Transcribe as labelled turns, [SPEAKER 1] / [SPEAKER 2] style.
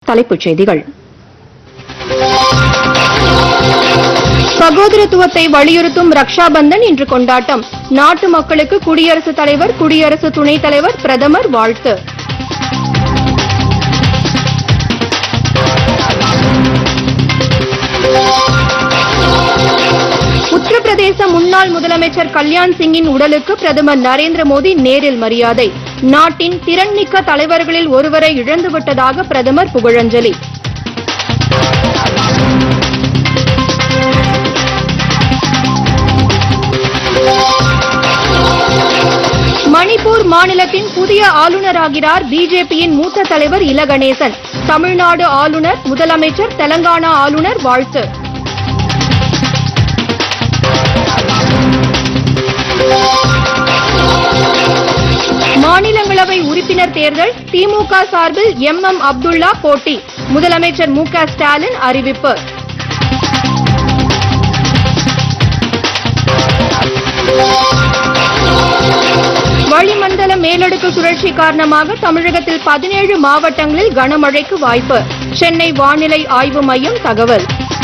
[SPEAKER 1] தலைப்புச் செய்திகள் சகோதரத்துவத்தை வலியுறுத்தும் ரக்ஷா பந்தன் இன்று கொண்டாட்டம் நாட்டு மக்களுக்கு குடியரசுத் தலைவர் குடியரசு துணைத் தலைவர் பிரதமர் வாழ்த்து உத்தரப்பிரதேச முன்னாள் முதலமைச்சர் கல்யாண் சிங்கின் உடலுக்கு பிரதமர் நரேந்திர மோடி நேரில் மரியாதை நாட்டின் திறன்மிக்க தலைவர்களில் ஒருவரை இழந்துவிட்டதாக பிரதமர் புகழஞ்சலி மணிப்பூர் மாநிலத்தின் புதிய ஆளுநராகிறார் பிஜேபியின் மூத்த தலைவர் இல கணேசன் தமிழ்நாடு ஆளுநர் முதலமைச்சர் தெலங்கானா ஆளுநர் வாழ்த்து மாநிலங்களவை உறுப்பினர் தேர்தல் திமுக சார்பில் எம் எம் அப்துல்லா போட்டி முதலமைச்சர் மு க ஸ்டாலின் அறிவிப்பு வளிமண்டல மேலடுக்கு சுழற்சி காரணமாக தமிழகத்தில் பதினேழு மாவட்டங்களில் கனமழைக்கு வாய்ப்பு சென்னை வானிலை ஆய்வு மையம் தகவல்